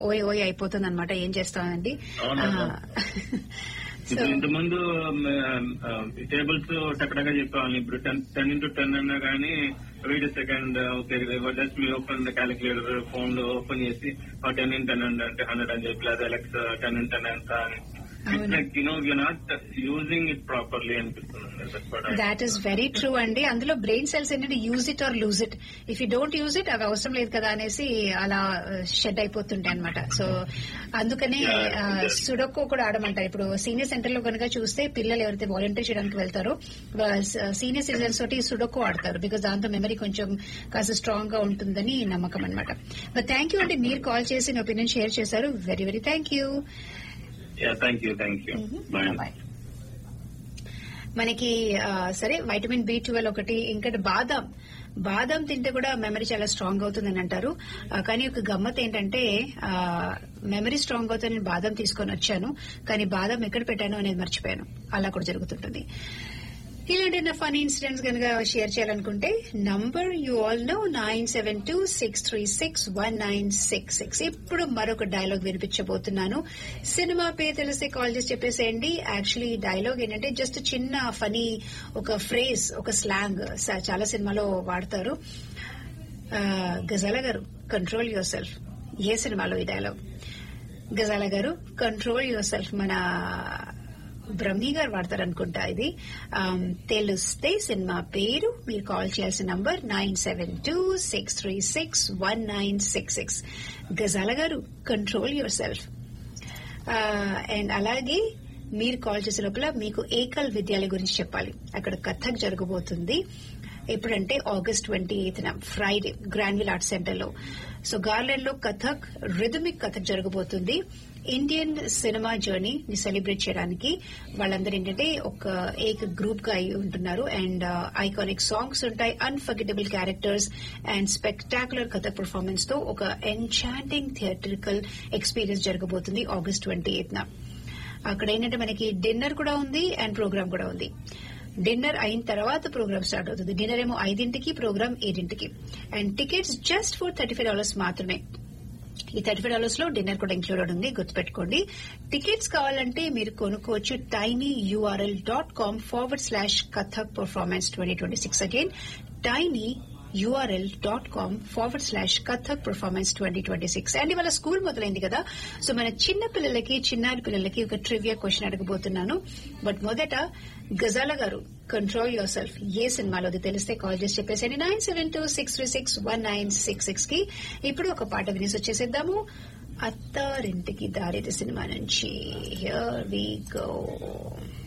ఓయ్ ఓయ్ అయిపోతుంది అనమాట ఏం చేస్తామండి అవునమ్మా. సో ఇప్పుడు ఇంతకుముందు టేబుల్స్ టక్కడగా చెప్పేవాళ్ళం ఇప్పుడు టెన్ టెన్ ఇంటూ టెన్ అన్నా కానీ వెయిట్ సెకండ్ ఓకే జస్ట్ మీరు ఓపెన్ క్యాలిక్యులేటర్ ఫోన్ లో ఓపెన్ చేసి టెన్ ఇన్ టెన్ అంటే హండ్రెడ్ అని చెప్పి లేదా ఎలక్స్ టెన్ ఇన్ టెన్ ఎంత అని అవును. Like you know you not using it properly అనిపిస్తుంది That's what I- that is very true అండి అందులో బ్రెయిన్ సెల్స్ ఏంటంటే use it or lose it if you don't use it అవి అవసరం లేదు కదా అనేసి అలా షెడ్ అయిపోతుంటాయి అనమాట సో అందుకనే Yeah. సుడొక్కో కూడా ఆడమంటారు ఇప్పుడు సీనియర్ సెంటర్ లో కనుక చూస్తే పిల్లలు ఎవరైతే వాలంటీర్ చేయడానికి వెళ్తారో సీనియర్ సిటిజన్స్ తోటి సుడొక్కో ఆడతారు బికాస్ దాంతో మెమరీ కొంచెం కాస్త స్ట్రాంగ్ గా ఉంటుందని నమ్మకం అనమాట బట్ థ్యాంక్ యూ అండి మీరు కాల్ చేసి మీ ఒపీనియన్ షేర్ చేశారు very very thank you Yeah, thank you, thank you. Bye. Bye మనకి ఆ, సరే వైటమిన్ బి ట్వెల్వ్ ఒకటి ఇంకటి బాదం బాదం తింటే కూడా మెమరీ చాలా స్ట్రాంగ్ అవుతుందని అంటారు ఆ, కానీ ఒక గమ్మత్ ఏంటంటే మెమరీ స్ట్రాంగ్ అవుతుందని బాదం తీసుకొని వచ్చాను కానీ బాదం ఎక్కడ పెట్టాను అనేది మర్చిపోయాను అలా కూడా జరుగుతుంటుంది ఇలాంటి నా ఫనీ ఇన్సిడెంట్స్ కనుక షేర్ చేయాలనుకుంటే number you all know nine seven two six three six one nine six six ఇప్పుడు మరొక డైలాగ్ వినిపించబోతున్నాను సినిమా పేరు తెలిస్తే కాల్ చేసి చెప్పేసేయండి యాక్చువల్లీ ఈ డైలాగ్ ఏంటంటే జస్ట్ చిన్న ఫనీ ఒక ఫ్రేజ్ ఒక స్లాంగ్ చాలా సినిమాలో వాడతారు ఆ, గజాల గారు కంట్రోల్ యువర్ సెల్ఫ్ ఏ సినిమాలో ఈ డైలాగ్ గజాల గారు కంట్రోల్ యువర్ సెల్ఫ్ మన బ్రహ్మి గారు వాడతారు అనుకుంటా ఇది ఆమ్, తెలిస్తే సినిమా పేరు మీరు కాల్ చేయాల్సిన number nine seven two six three six one nine six six Gajala గారు కంట్రోల్ యువర్ సెల్ఫ్ అండ్ అలాగే మీరు కాల్ చేసే లోపల మీకు ఏకల్ విద్యాలయ గురించి చెప్పాలి అక్కడ కథక్ జరగబోతుంది ఎప్పుడంటే August twenty eighth Friday Grandville art centre లో సో గార్లెండ్ లో కథక్ రిథమిక్ కథక్ జరగబోతుంది ఇండియన్ సినిమా జర్నీ ని సెలబ్రేట్ చేయడానికి వాళ్ళందరూ ఏంటంటే ఒక ఏక గ్రూప్ గా అయి ఉంటున్నారు అండ్ ఐకానిక్ సాంగ్స్ ఉంటాయి unforgettable characters and spectacular Kathak performance తో ఒక ఎన్చాంటింగ్ థియేట్రికల్ ఎక్స్పీరియన్స్ జరగబోతుంది ఆగస్ట్ ట్వంటీ ఎయిత్ అక్కడ ఏంటంటే మనకి డిన్నర్ కూడా ఉంది అండ్ ప్రోగ్రామ్ కూడా ఉంది డిన్నర్ అయిన తర్వాత ప్రోగ్రామ్ స్టార్ట్ అవుతుంది డిన్నర్ ఏమో ఐదింటికి ప్రోగ్రామ్ ఏడింటికి and tickets just for thirty five dollars మాత్రమే ఈ థర్టీ ఫైవ్ డాలర్స్ లో డిన్నర్ కూడా ఇంక్లూడెడ్ ఉంది గుర్తుపెట్టుకోండి టికెట్స్ కావాలంటే మీరు కొనుక్కోవచ్చు tiny URL dot com forward slash Kathak performance twenty twenty six again tiny URL dot com forward slash Kathak performance twenty twenty six and ఇవాళ స్కూల్ మొదలైంది కదా సో మన చిన్న పిల్లలకి చిన్నారి పిల్లలకి ఒక ట్రివియా క్వశ్చన్ అడగబోతున్నాను బట్ మొదట గజాల గారు కంట్రోల్ యువర్ సెల్ఫ్ ఏ సినిమాలోది తెలిస్తే కాల్ చేసి చెప్పేసండి nine seven two six three six one nine six six కి ఇప్పుడు ఒక పాట వినేసి వచ్చేసేద్దాము అత్తారింటికి దారిది సినిమా నుంచి హియర్ వి గో